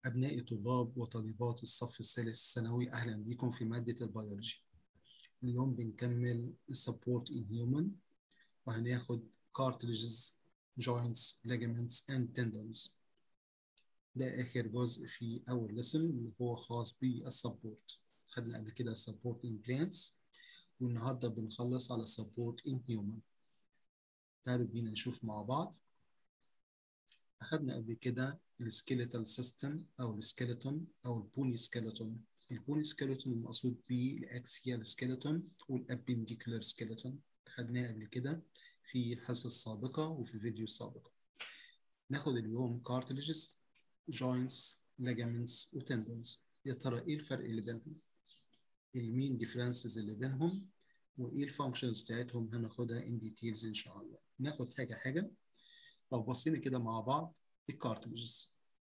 أبنائي طلاب وطالبات الصف الثالث الثانوي أهلا بكم في مادة البيولوجي اليوم بنكمل support in human وهناخد cartilages, joints, ligaments and tendons ده آخر جزء في أول lesson اللي هو خاص بالسبورت خدنا قبل كده support in plants والنهاردة بنخلص على support in human تعالوا بينا نشوف مع بعض أخدنا قبل كده السكيليتال سيستم أو السكيلتون أو البوني سكيلتون البوني سكيلتون المقصود بيه الأكسيال سكيلتون والأبنديكولار سكيلتون أخدناه قبل كده في حصة سابقة وفي الفيديو السابق ناخد اليوم كارتليجز جوينتس ليجامنتس وتندونز يا ترى إيه الفرق اللي بينهم؟ المين ديفرنسز اللي بينهم وايه الفانكشنز بتاعتهم هناخدها ان ديتيلز ان شاء الله ناخد حاجه حاجه لو بصينا كده مع بعض الكارتلجز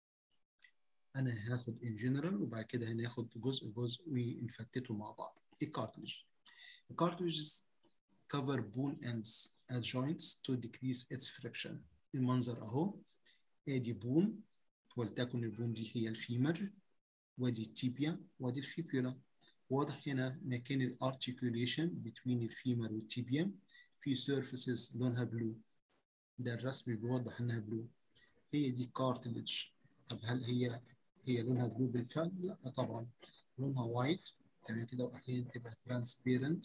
انا هاخد ان جنرال وبعد كده هناخد جزء جزء ونفتته مع بعض الكارتلج الكارتلجز cover bone ends at joints to decrease its friction المنظر اهو ادي بون ولتكن البون دي هي الفيمر ودي التيبيا ودي الفيبيولا واضح هنا مكان الارتيكوليشن between الفيمر والتيبيا في surfaces لونها بلو ده الرسم بيوضح انها بلو هي دي كارتلج طب هل هي هي لونها بلو بالفعل؟ لا طبعا لونها وايت تمام كده واحيانا تبقى ترانسبيرنت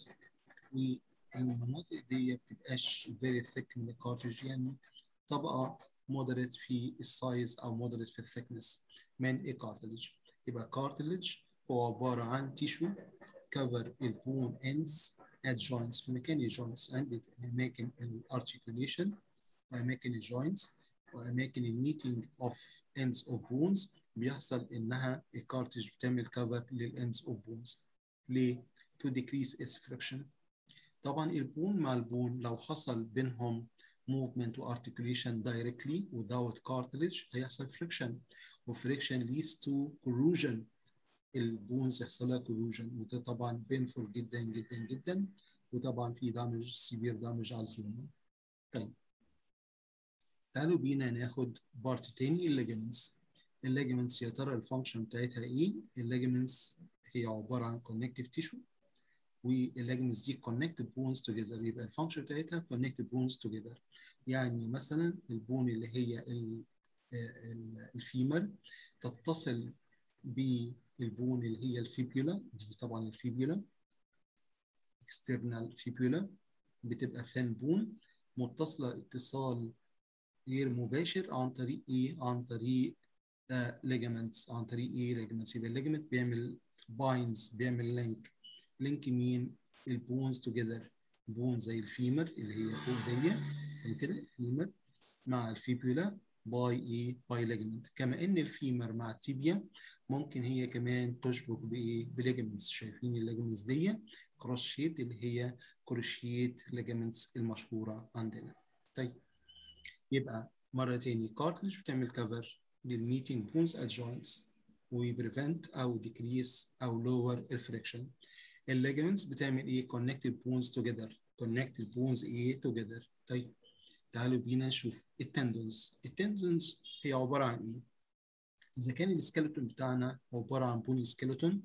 والمناطق دي ما بتبقاش فيري ثيك من الكارتلج يعني طبقه مودريت في السايز او مودريت في الثيكنس من الكارتلج يبقى كارتلج هو عباره عن تيشو كفر البون اندز at joints في مكان الجوينتس عند اماكن الارتيكوليشن واماكن الجوينتس واماكن الميتنج اوف ends of bones بيحصل انها الكارتج بتعمل كفر للends of bones ليه؟ to decrease its friction طبعا البون مع البون لو حصل بينهم movement و articulation directly without cartilage هيحصل friction و friction leads to corrosion البونز يحصل لها كولوجن وده طبعا بينفول جدا جدا جدا وطبعا في دامج سيفير دامج على الهيومن طيب تعالوا بينا ناخد بارت تاني الليجمنتس الليجمنتس يا ترى الفانكشن بتاعتها ايه الليجمنتس هي عباره عن كونكتيف تيشو والليجمنتس دي كونكتد بونز توجذر يبقى الفانكشن بتاعتها كونكتد بونز توجذر يعني مثلا البون اللي هي الفيمر تتصل بالبون اللي هي الفيبيولا دي طبعا الفيبيولا اكسترنال فيبيولا بتبقى ثان بون متصله اتصال غير مباشر عن طريق ايه؟ عن طريق ليجامنتس عن طريق ايه؟ ليجامنتس يبقى الليجمنت بيعمل باينز بيعمل لينك لينك مين؟ البونز توجذر بون زي الفيمر اللي هي فوق دي تمام كده الفيمر مع الفيبيولا باي ايه باي ليجمنت كما ان الفيمر مع التيبيا ممكن هي كمان تشبك بايه بليجمنتس شايفين الليجمنتس دي كروس شيب اللي هي كروشيت ليجمنتس المشهوره عندنا طيب يبقى مره تاني كارتلج بتعمل كفر للميتنج بونز ات جوينتس وبريفنت او ديكريس او لور الفريكشن الليجمنتس بتعمل ايه كونكتد بونز توجذر كونكتد بونز ايه توجذر طيب تعالوا بينا نشوف التندونز التندونز هي عباره عن ايه اذا كان السكيلتون بتاعنا عباره عن بوني سكيلتون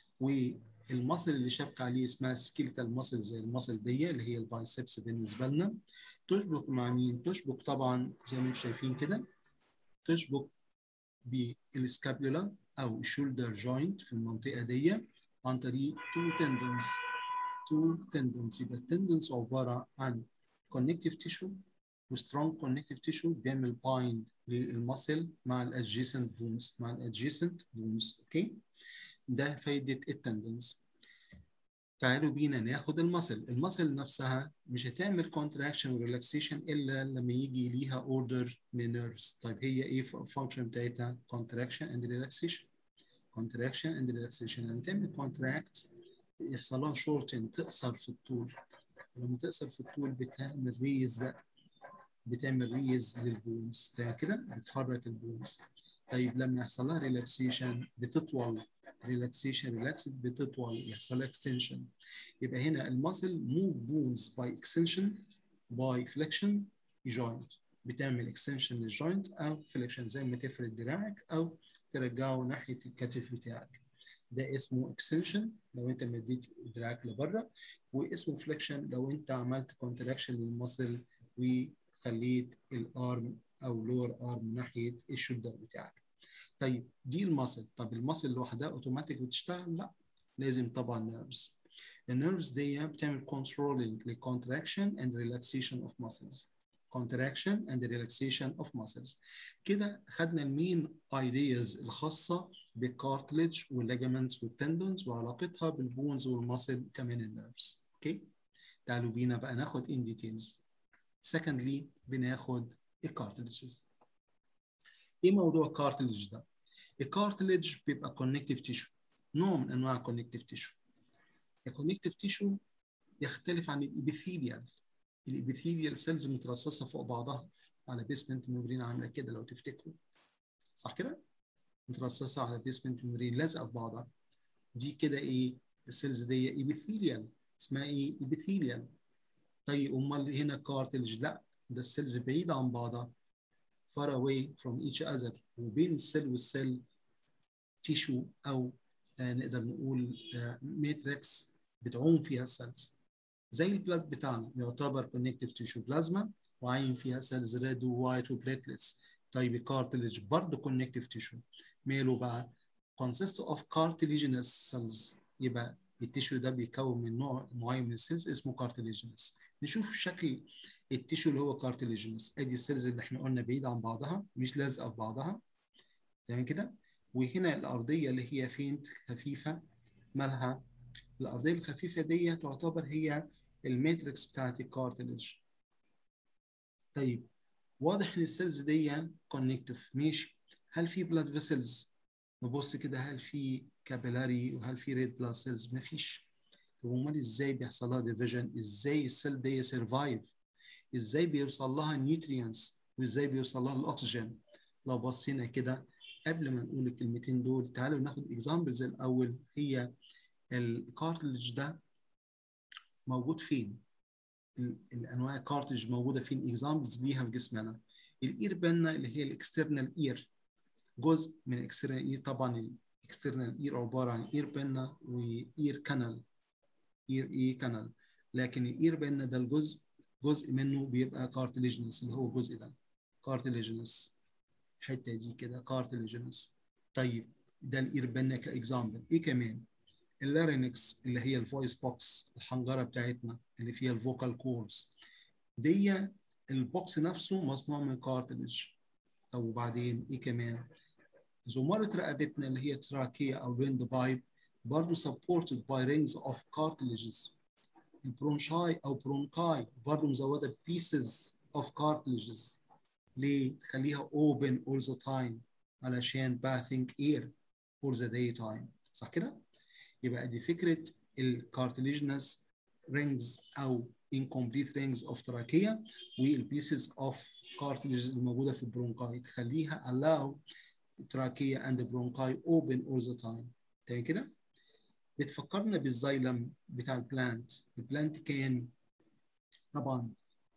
والمصل اللي شابك عليه اسمها سكيلتال ماسل زي المصل دي اللي هي البايسبس بالنسبه لنا تشبك مع مين تشبك طبعا زي ما انتم شايفين كده تشبك بالسكابيولا او الشولدر جوينت في المنطقه دي عن طريق تو تندونز تو تندونز يبقى التندونز عباره عن connective tissue وسترونج كونكتيف تيشو بيعمل بايند للمسل مع الادجيسنت بونز مع الادجيسنت بونز اوكي ده فايده التندنز تعالوا بينا ناخد المسل المسل نفسها مش هتعمل كونتراكشن وريلاكسيشن الا لما يجي ليها اوردر من نيرفز طيب هي ايه الفانكشن بتاعتها كونتراكشن اند ريلاكسيشن كونتراكشن اند ريلاكسيشن لما تعمل كونتراكت يحصل لها شورتن تقصر في الطول لما تقصر في الطول بتعمل ريز بتعمل ريز للبونز كده بتحرك البونز طيب لما يحصل لها ريلاكسيشن بتطول ريلاكسيشن ريلاكسد بتطول يحصل لها اكستنشن يبقى هنا المسل موف بونز باي اكستنشن باي فليكشن جوينت بتعمل اكستنشن للجوينت او فليكشن زي ما تفرد دراعك او ترجعه ناحيه الكتف بتاعك ده اسمه اكستنشن لو انت مديت دراعك لبره واسمه فليكشن لو انت عملت كونتراكشن للمصل وخليت الارم او لور ارم ناحيه الشولدر بتاعك طيب دي المصل طب المصل لوحدها اوتوماتيك بتشتغل لا لازم طبعا نيرفز النيرفز دي بتعمل controlling للcontraction and relaxation of muscles contraction and relaxation of muscles كده خدنا المين ideas الخاصة بالكارتلج والليجامنتس والتندونز وعلاقتها بالبونز والماسل كمان النيرفز اوكي تعالوا بينا بقى ناخد in details secondly بناخد الكارتلجز ايه موضوع الكارتلج ده الكارتلج بيبقى connective tissue نوع من انواع الكونكتيف تيشو الكونكتيف تيشو يختلف عن الابيثيليال الابيثيليال سيلز مترصصه فوق بعضها على بيسمنت ميمبرين عامله كده لو تفتكروا صح كده مترصصه على بيسمنت ميمبرين لازقه في بعضها دي كده ايه السيلز دي ابيثيليال اسمها ايه ابيثيليال طيب امال هنا كارتلج لا ده السيلز بعيده عن بعضها far away from each other وبين السيل والسيل تيشو او آه نقدر نقول ماتريكس بتعوم فيها السيلز زي البلاد بتاعنا يعتبر كونكتيف تيشو بلازما وعايم فيها سيلز ريد ووايت وبليتلتس طيب الكارتلج برضه كونكتيف تيشو ماله بقى consist of cartilaginous cells يبقى التيشو ده بيكون من نوع معين من السيلز اسمه كارتليجينس نشوف شكل التيشو اللي هو كارتليجينس ادي السيلز اللي احنا قلنا بعيد عن بعضها مش لازقه في بعضها تمام كده وهنا الارضيه اللي هي فين خفيفه مالها الارضيه الخفيفه دي تعتبر هي الماتريكس بتاعت الكارتليج طيب واضح ان السيلز دي كونكتيف ماشي هل في بلاد فيسلز نبص كده هل في كابيلاري وهل في ريد بلاد سيلز مفيش طب امال ازاي بيحصل لها ديفيجن ازاي السيل دي سرفايف ازاي بيوصل لها نيوتريانس وازاي بيوصل لها الاكسجين لو بصينا كده قبل ما نقول الكلمتين دول تعالوا ناخد اكزامبلز الاول هي الكارتلج ده موجود فين الانواع الكارتلج موجوده فين اكزامبلز ليها في جسمنا الاير بنا اللي هي الاكسترنال اير جزء من الاكسترنال اير طبعا الاكسترنال اير عباره عن اير بنا واير كانال اير اي كانال لكن الاير بنا ده الجزء جزء منه بيبقى كارتليجنس اللي هو الجزء ده كارتليجنس الحته دي كده كارتليجنس طيب ده الاير بنا كاكزامبل ايه كمان اللارينكس اللي هي الفويس بوكس الحنجره بتاعتنا اللي فيها الفوكال كوردز دي البوكس نفسه مصنوع من كارتليج طب وبعدين ايه كمان زمارة رقبتنا اللي هي تراكية او الويند بايب برضه supported by rings of cartilages البرونشاي او برونكاي برضه مزوده pieces of cartilages ليه؟ تخليها open all the time علشان bathing air for the daytime صح كده؟ يبقى دي فكرة الكارتليجنس rings أو incomplete rings of trachea والبيسز of cartilage الموجودة في البرونكاي تخليها allow trachea and bronchi open all the time تمام كده؟ بتفكرنا بالزايلم بتاع البلانت البلانت كان طبعا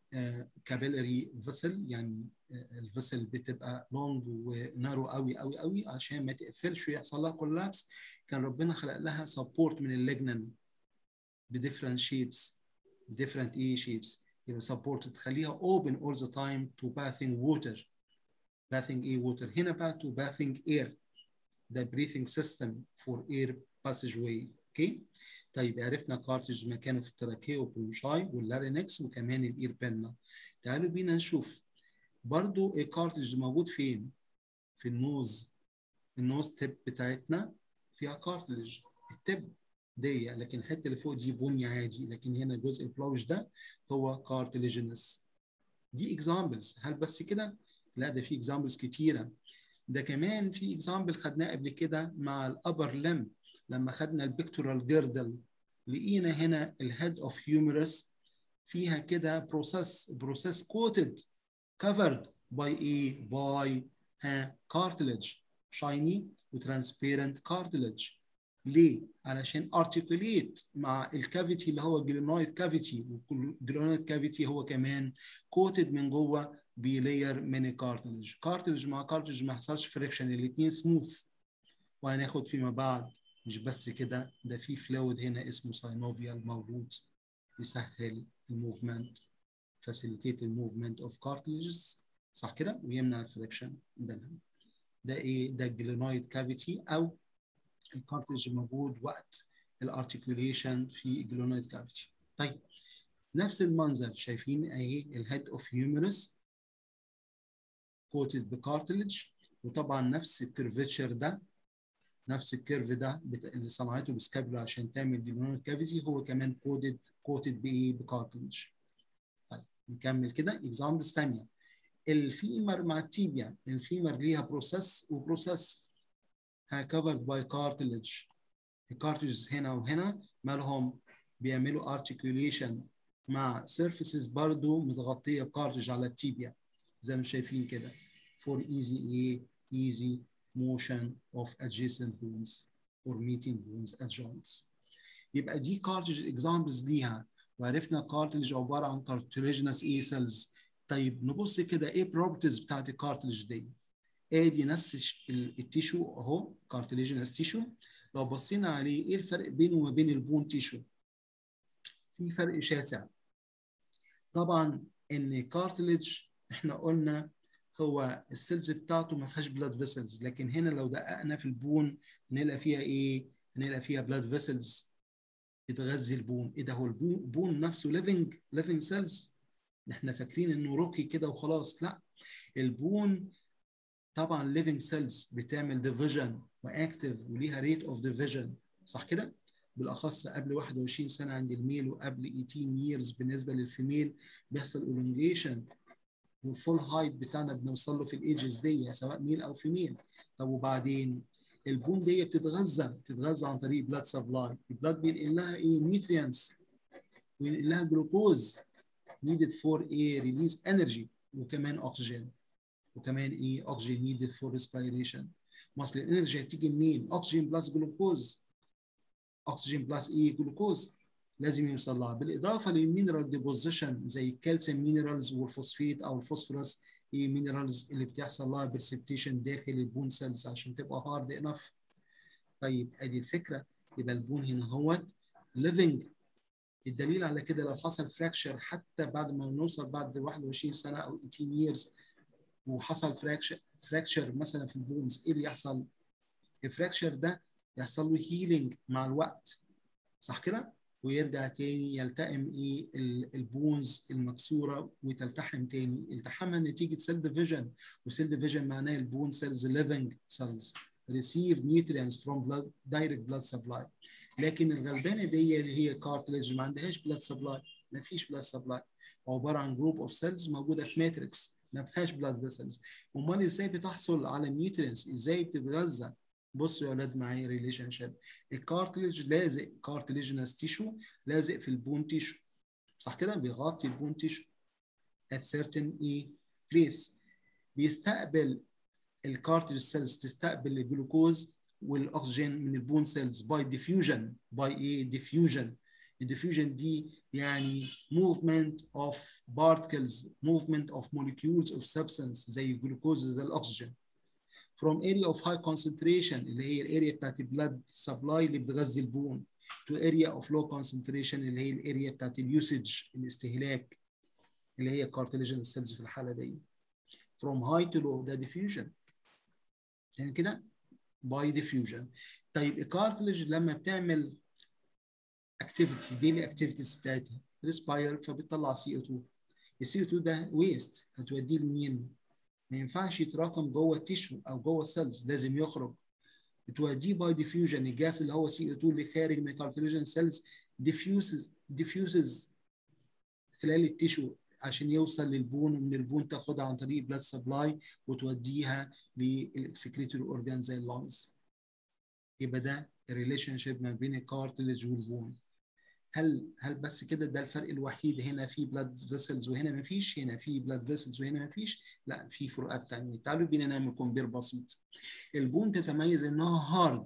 كابيلاري فيسل يعني الفيسل بتبقى لونج ونارو قوي قوي قوي عشان ما تقفلش ويحصل لها كولابس كان ربنا خلق لها سبورت من الليجنن بديفرنت شيبس different ايه شيبس يبقى سبورت تخليها اوبن all the time to bathing water bathing ايه water هنا بقى to bathing air the breathing system for air passageway اوكي طيب عرفنا كارتج مكانه في التراكيه والبرونشاي واللارينكس وكمان الاير بينا تعالوا بينا نشوف برضو الكارتج موجود فين في النوز النوز تيب بتاعتنا فيها كارتلج التب دي لكن الحته اللي فوق دي بني عادي لكن هنا الجزء البلوش ده هو كارتليجينس دي اكزامبلز هل بس كده لا ده في اكزامبلز كتيره ده كمان في اكزامبل خدناه قبل كده مع الابر لم لما خدنا البيكتورال جيردل لقينا هنا الهيد اوف هيومرس فيها كده بروسيس بروسيس كوتد covered by ايه by ها cartilage shiny وترانسبيرنت cartilage ليه؟ علشان articulate مع الكافيتي اللي هو الجلينويد كافيتي والجلينويد كافيتي هو كمان كوتد من جوه بلاير من الكارتلج كارتلج مع كارتلج ما يحصلش فريكشن الاثنين سموث وهناخد فيما بعد مش بس كده ده في فلويد هنا اسمه ساينوفيال موجود يسهل الموفمنت facilitate الموفمنت اوف cartilages صح كده ويمنع الفريكشن بينهم ده ايه ده الجلينويد كافيتي او الكارتلج موجود وقت الارتكوليشن في الجلينويد كافيتي طيب نفس المنظر شايفين اهي الهيد اوف هيومرس كوتد بكارتلج وطبعا نفس الكيرفتشر ده نفس الكيرف ده بت... اللي صنعته بسكابولا عشان تعمل جلينويد كافيتي هو كمان كودد كوتد بايه بكارتلج طيب نكمل كده اكزامبلز ثانيه الفيمر مع التيبيا الفيمر ليها بروسيس وبروسيس كفرد باي كارتلج الكارتلجز هنا وهنا مالهم بيعملوا ارتكيوليشن مع سيرفيسز برضو متغطيه بكارتلج على التيبيا زي ما شايفين كده for easy ايه easy motion of adjacent bones or meeting bones at joints يبقى دي كارتلج اكزامبلز ليها وعرفنا كارتلج عباره عن كارتليجنس ايه سيلز طيب نبص كده ايه بروبرتيز بتاعت الكارتلج دي ادي نفس التيشو اهو كارتليجنس تيشو لو بصينا عليه ايه الفرق بينه وما بين البون تيشو في فرق شاسع طبعا ان كارتلج احنا قلنا هو السيلز بتاعته ما فيهاش بلاد فيسلز لكن هنا لو دققنا في البون هنلاقي فيها ايه هنلاقي فيها بلاد فيسلز بتغذي البون ايه ده هو البون نفسه ليفنج ليفنج سيلز احنا فاكرين انه روكي كده وخلاص لا البون طبعا ليفنج سيلز بتعمل ديفيجن واكتف وليها ريت اوف ديفيجن صح كده بالاخص قبل 21 سنه عند الميل وقبل 18 years بالنسبه للفيميل بيحصل الونجيشن والفول هايت بتاعنا بنوصل له في الايجز دي سواء ميل او فيميل طب وبعدين البون دي بتتغذى بتتغذى عن طريق بلاد سبلاي البلاد بينقل لها ايه نيوتريانس وينقل لها جلوكوز needed for a release energy وكمان اكسجين وكمان ايه اكسجين needed for respiration ما اصل الانرجي هتيجي منين اكسجين بلس جلوكوز اكسجين بلس ايه جلوكوز لازم يوصل لها بالاضافه للمينرال ديبوزيشن زي الكالسيوم مينرالز والفوسفيت او الفوسفورس ايه مينرالز اللي بتحصل لها برسبتيشن داخل البون سيلز عشان تبقى هارد انف طيب ادي الفكره يبقى البون هنا هوت ليفنج الدليل على كده لو حصل فراكشر حتى بعد ما نوصل بعد 21 سنه او 18 years وحصل فراكشر فراكشر مثلا في البونز ايه اللي يحصل؟ الفراكشر ده يحصل له هيلينج مع الوقت صح كده؟ ويرجع تاني يلتئم ايه البونز المكسوره وتلتحم تاني التحامها نتيجه سيل ديفيجن وسيل ديفيجن معناه البون سيلز ليفنج سيلز receive nutrients from blood direct blood supply لكن الغلبانه دي اللي هي كارتلج ما عندهاش blood supply ما فيش blood supply عباره عن جروب اوف سيلز موجوده في ماتريكس ما فيهاش blood vessels امال ازاي بتحصل على النيوترينز ازاي بتتغذى بصوا يا اولاد معايا ريليشن شيب الكارتلج لازق كارتليجنس تيشو لازق في البون تيشو صح كده بيغطي البون تيشو at certain ايه place بيستقبل الكارتلج سيلز تستقبل الجلوكوز والاكسجين من البون سيلز باي ديفيوجن باي ايه ديفيوجن الديفيوجن دي يعني movement of particles movement of molecules of substance زي الجلوكوز زي الاكسجين from area of high concentration اللي هي الاريا بتاعت البلاد سبلاي اللي بتغذي البون to area of low concentration اللي هي الاريا بتاعت اليوسج الاستهلاك اللي هي cartilaginous cells في الحاله دي from high to low ده diffusion يعني كده by diffusion طيب الكارتلج لما بتعمل activity daily activities بتاعتها respire فبتطلع CO2 ال CO2 ده waste هتوديه لمين؟ ما ينفعش يتراكم جوه التيشو او جوه السيلز لازم يخرج بتوديه باي ديفيوجن الجاس اللي هو CO2 اللي خارج من الكارتليجن سيلز diffuses diffuses خلال التيشو عشان يوصل للبون ومن البون تاخدها عن طريق بلاد سبلاي وتوديها للاكسكريتوري اورجان زي اللونجز يبقى ده الريليشن شيب ما بين الكارتلج والبون هل هل بس كده ده الفرق الوحيد هنا في بلاد فيسلز وهنا ما فيش هنا في بلاد فيسلز وهنا ما فيش لا في فروقات تانية تعالوا بينا نعمل كومبير بسيط البون تتميز انها هارد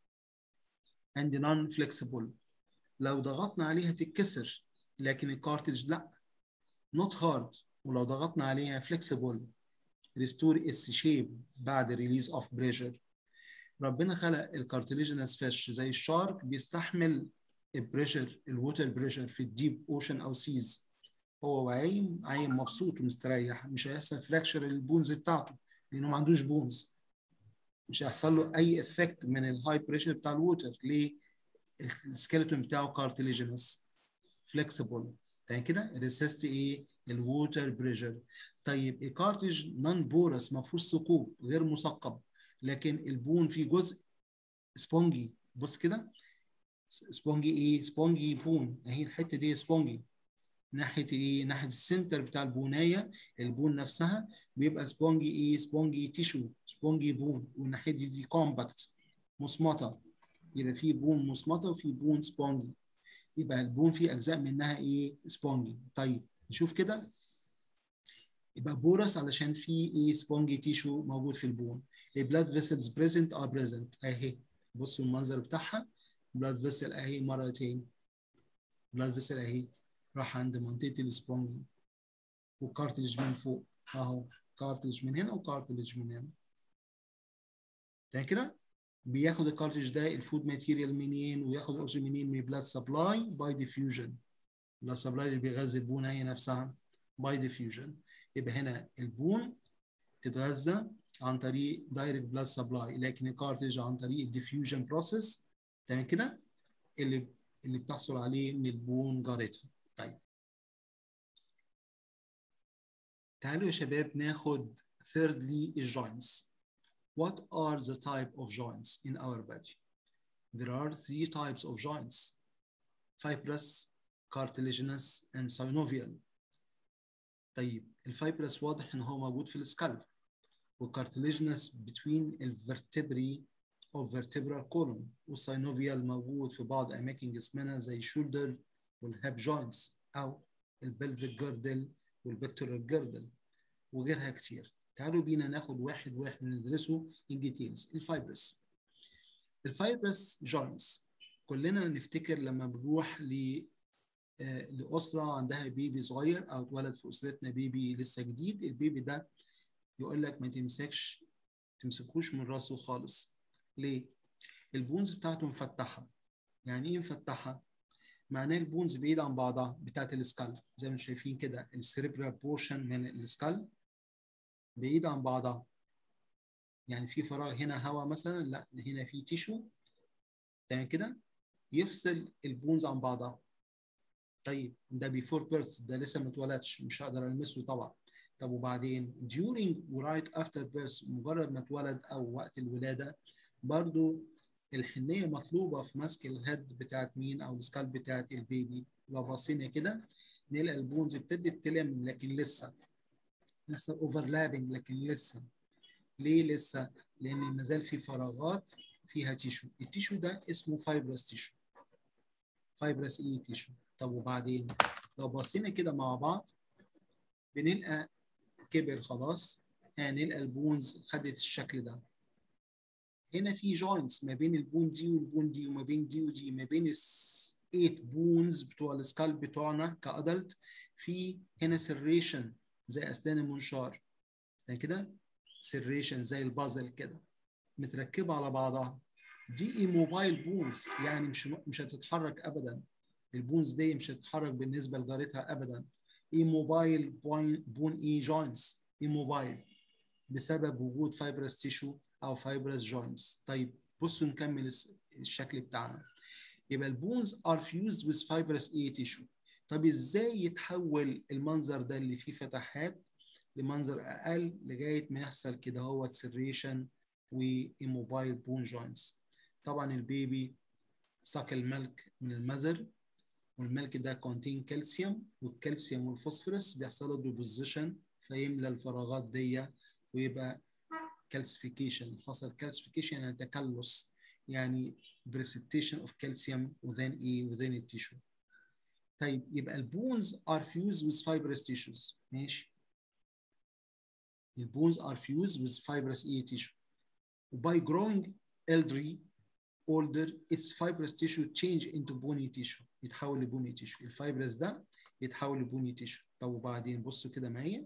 and non flexible لو ضغطنا عليها تتكسر لكن الكارتلج لا not hard ولو ضغطنا عليها فليكسيبل ريستور its shape بعد ريليز اوف بريشر ربنا خلق الكارتليجينس فيش زي الشارك بيستحمل البريشر الووتر بريشر في الديب اوشن او سيز هو عايم عايم مبسوط ومستريح مش هيحصل فراكشر للبونز بتاعته لانه ما عندوش بونز مش هيحصل له اي افكت من الهاي بريشر بتاع الووتر ليه السكيلتون بتاعه كارتليجينس فليكسيبل تمام كده ريسيست ايه الووتر بريشر طيب الكارتج نون بورس ما فيهوش ثقوب غير مثقب لكن البون فيه جزء سبونجي بص كده سبونجي ايه سبونجي بون اهي الحته دي سبونجي ناحيه ايه ناحيه السنتر بتاع البونايه البون نفسها بيبقى سبونجي ايه سبونجي تيشو سبونجي بون والناحيه دي دي كومباكت مصمطه يبقى في بون مصمطه وفي بون سبونجي يبقى البون فيه اجزاء منها ايه سبونجي طيب نشوف كده يبقى بورس علشان في ايه سبونجي تيشو موجود في البون البلاد فيسلز بريزنت ار بريزنت اهي بصوا المنظر بتاعها بلاد فيسل اهي مرتين بلاد فيسل اهي راح عند منطقه السبونجي وكارتلج من فوق اهو كارتلج من هنا وكارتلج من هنا تمام كده بياخد الكارتلج ده الفود ماتيريال منين وياخد الاكسجين منين من بلاد سبلاي باي ديفيوجن بلاد سبلاي اللي بيغذي البون هي نفسها باي ديفيوجن يبقى هنا البون اتغذى عن طريق دايركت بلاد سبلاي لكن الكارتلج عن طريق الديفيوجن بروسيس تمام كده اللي اللي بتحصل عليه من البون جارتها طيب تعالوا يا شباب ناخد thirdly الجوينتس What are the type of joints in our body? There are three types of joints fibrous, cartilaginous and synovial طيب الفايبرس واضح ان هو موجود في السكالب والكارتليجنس between الفرتبري او vertebral column والساينوفيال موجود في بعض اماكن جسمنا زي الشولدر والهاب جوينتس او البلفيك جيردل والبكتورال جيردل وغيرها كتير تعالوا بينا ناخد واحد واحد ندرسه in details الفايبرس الفايبرس جوينتس كلنا نفتكر لما بنروح ل لأسرة عندها بيبي صغير أو اتولد في أسرتنا بيبي لسه جديد البيبي ده يقول لك ما تمسكش تمسكوش من راسه خالص ليه؟ البونز بتاعته مفتحة يعني إيه مفتحة؟ معناه البونز بعيد عن بعضها بتاعت السكال زي ما شايفين كده السيريبرال بورشن من السكال بعيد عن بعضها يعني في فراغ هنا هواء مثلا لا هنا في تيشو تمام كده يفصل البونز عن بعضها طيب ده بيفور بيرث ده لسه ما اتولدش مش هقدر المسه طبعا طب وبعدين during ورايت افتر بيرث مجرد ما اتولد او وقت الولاده برضو الحنيه مطلوبه في مسك الهيد بتاعت مين او السكال بتاعت البيبي لو بصينا كده نلاقي البونز ابتدت تلم لكن لسه لسه اوفرلابنج لكن لسه ليه لسه؟ لان ما زال في فراغات فيها تيشو التيشو ده اسمه فايبرس تيشو فايبرس اي تيشو طب وبعدين لو بصينا كده مع بعض بنلقى كبر خلاص هنلقى البونز خدت الشكل ده هنا في جوينتس ما بين البون دي والبون دي وما بين دي ودي ما بين الثمانية بونز بتوع السكال بتوعنا كادلت في هنا سريشن زي اسنان المنشار يعني كده سريشن زي البازل كده متركبه على بعضها دي ايموبايل بونز يعني مش مش هتتحرك ابدا البونز دي مش هتتحرك بالنسبه لجارتها ابدا ايموبايل بون اي جوينتس ايموبايل بسبب وجود فايبرس تيشو او فايبرس جوينتس طيب بصوا نكمل الشكل بتاعنا يبقى البونز ار فيوزد with fibrous اي تيشو طب ازاي يتحول المنظر ده اللي فيه فتحات لمنظر اقل لغايه ما يحصل كده هو سريشن وايموبايل بون جوينتس طبعا البيبي ساق الملك من المذر والملك ده كونتين كالسيوم والكالسيوم والفوسفورس بيحصلوا ديبوزيشن فيملى الفراغات دي ويبقى كالسيفيكيشن حصل كالسيفيكيشن يعني تكلس يعني precipitation of calcium within ايه within التيشو طيب يبقى البونز are fused with fibrous tissues ماشي البونز are fused with fibrous ايه tissue by growing elderly older its fibrous tissue change into bony tissue يتحول لبوني tissue الفايبرس ده بيتحول لبوني تيشو طب وبعدين بصوا كده معايا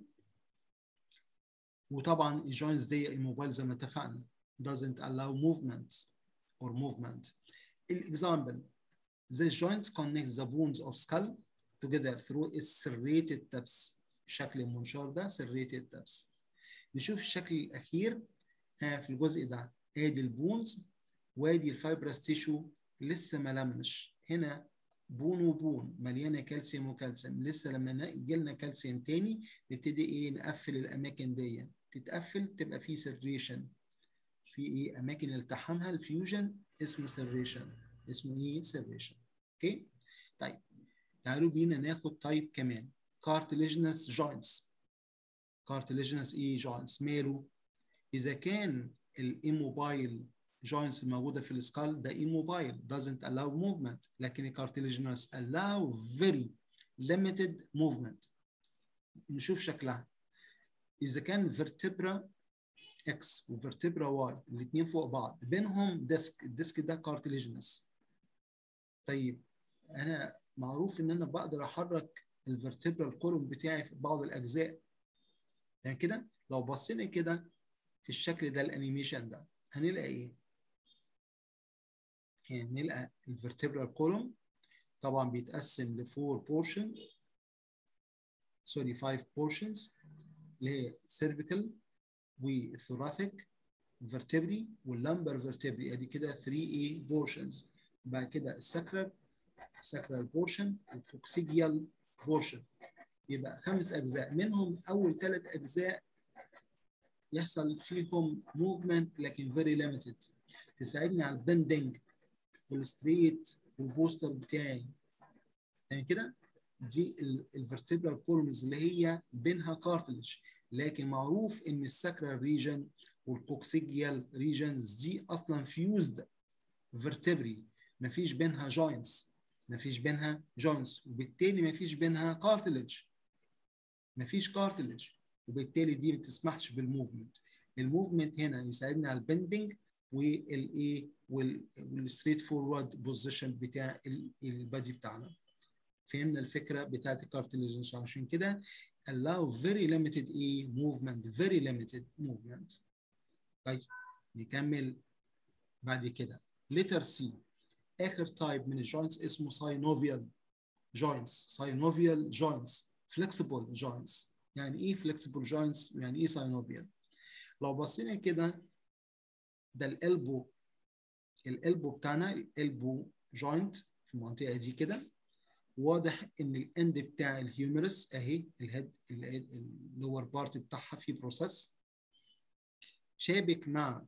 وطبعا الجوينتس دي الموبايل زي ما اتفقنا doesn't allow movement or movement. Example, the joints connect the bones of skull together through its serrated tips. الشكل المنشار ده serrated tips. نشوف الشكل الأخير ها في الجزء ده ادي البونز وادي الفايبرس تيشو لسه ما لمش هنا بون وبون مليانه كالسيوم وكالسيوم لسه لما يجي لنا كالسيوم تاني نبتدي ايه نقفل الاماكن دي تتقفل تبقى في سيريشن في ايه اماكن التحامها الفيوجن اسمه سيريشن اسمه ايه سيريشن اوكي طيب تعالوا بينا ناخد تايب كمان كارتليجنس جوينتس كارتليجنس ايه جوينتس ماله اذا كان الايموبايل جوينتس الموجوده في السكال ده ايموبايل doesn't allow movement لكن الكارتليجنس allow very limited movement نشوف شكلها اذا كان vertebra اكس وفرتبرا واي الاثنين فوق بعض بينهم ديسك الديسك ده كارتليجنس طيب انا معروف ان انا بقدر احرك الفرتبرا الكولوم بتاعي في بعض الاجزاء يعني كده لو بصينا كده في الشكل ده الانيميشن ده هنلاقي ايه يعني نلقى الفرتبرا كولوم طبعا بيتقسم لفور بورشن سوري 5 بورشنز اللي هي سيرفيكال والثوراثيك فيرتبري واللمبر فيرتبري ادي كده 3 اي بورشنز بعد كده السكرال السكرال بورشن والكوكسيجيال بورشن يبقى خمس اجزاء منهم اول ثلاث اجزاء يحصل فيهم موفمنت لكن فيري ليميتد تساعدني على البندنج والستريت والبوستر بتاعي يعني كده دي الفرتبرال كولمز اللي هي بينها كارتلج لكن معروف ان الساكرال ريجن والكوكسيجيال ريجنز دي اصلا فيوزد فيرتبري مفيش بينها جوينتس مفيش بينها جوينتس وبالتالي مفيش بينها كارتلج مفيش كارتلج وبالتالي دي ما تسمحش بالموفمنت الموفمنت هنا يساعدنا على البندنج والايه والستريت فورورد بوزيشن بتاع البادي بتاعنا فهمنا الفكره بتاعت الكارتليجنس عشان كده allow very limited ايه movement very limited movement طيب نكمل بعد كده letter C اخر تايب من الجوينتس اسمه synovial joints synovial joints flexible joints يعني ايه flexible joints يعني ايه synovial لو بصينا كده ده الالبو الالبو بتاعنا الالبو جوينت في المنطقه دي كده واضح ان الاند بتاع الهيومرس اهي الهيد اللور بارت بتاعها في بروسيس شابك مع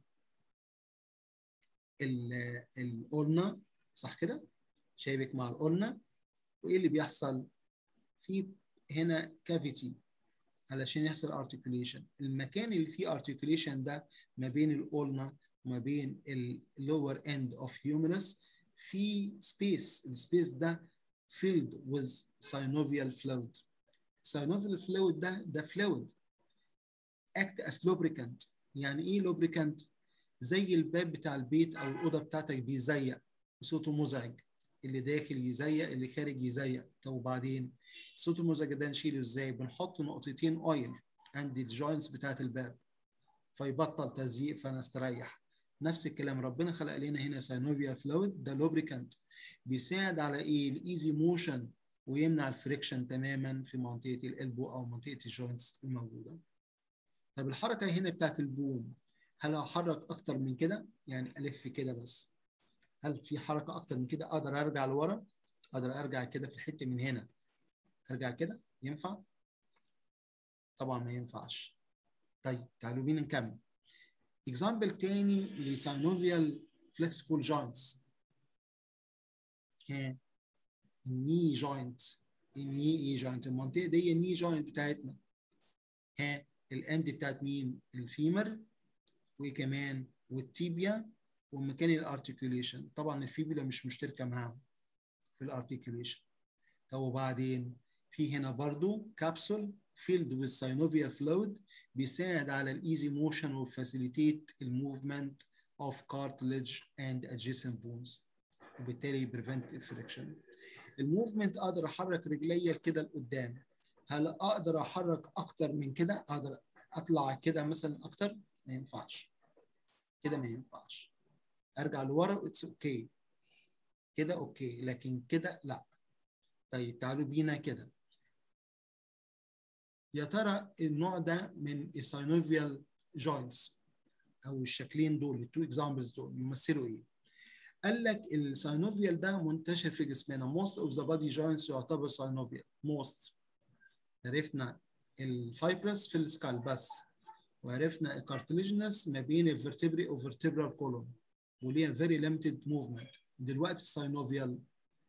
القلنا صح كده شابك مع القلنا وايه اللي بيحصل في هنا كافيتي علشان يحصل ارتكوليشن المكان اللي فيه ارتكوليشن ده ما بين القلنا وما بين اللور اند اوف هيومرس في سبيس السبيس ده filled with synovial fluid. synovial fluid ده ده fluid act as lubricant يعني ايه lubricant؟ زي الباب بتاع البيت او الاوضه بتاعتك بيزيق صوته مزعج اللي داخل يزيق اللي خارج يزيق طب وبعدين صوت المزعج ده نشيله ازاي؟ بنحط نقطتين اويل عند الجوينتس بتاعت الباب فيبطل تزييق فنستريح نفس الكلام ربنا خلق لنا هنا ساينوفيال فلويد ده لوبريكانت بيساعد على ايه الايزي موشن ويمنع الفريكشن تماما في منطقه الالبو او منطقه الجوينتس الموجوده طب الحركه هنا بتاعت البون هل احرك اكتر من كده يعني الف كده بس هل في حركه اكتر من كده اقدر ارجع لورا اقدر ارجع كده في الحته من هنا ارجع كده ينفع طبعا ما ينفعش طيب تعالوا بينا نكمل اكزامبل تاني لساينوفيال فليكسبل جوينتس ها الني جوينت الني اي جوينت المنطقه دي الني جوينت بتاعتنا ها الاند بتاعت مين الفيمر وكمان والتيبيا ومكان الارتكوليشن طبعا الفيبولا مش مشتركه معاهم في الارتكوليشن طب وبعدين في هنا برضو كابسول filled with synovial fluid بيساعد على الايزي موشن وفاسيليتيت الموفمنت of cartilage and adjacent bones وبالتالي بريفنت فريكشن الموفمنت اقدر احرك رجلي كده لقدام هل اقدر احرك اكتر من كده اقدر اطلع كده مثلا اكتر ما ينفعش كده ما ينفعش ارجع لورا اتس اوكي okay. كده اوكي لكن كده لا طيب تعالوا بينا كده يا ترى النوع ده من الساينوفيال جوينتس او الشكلين دول التو اكزامبلز دول يمثلوا ايه؟ قال لك الساينوفيال ده منتشر في جسمنا most of the body joints يعتبر ساينوفيال most عرفنا الفايبرس في السكال بس وعرفنا الكارتليجنس ما بين الفرتبري والفرتبرال كولوم وليها very limited movement دلوقتي الساينوفيال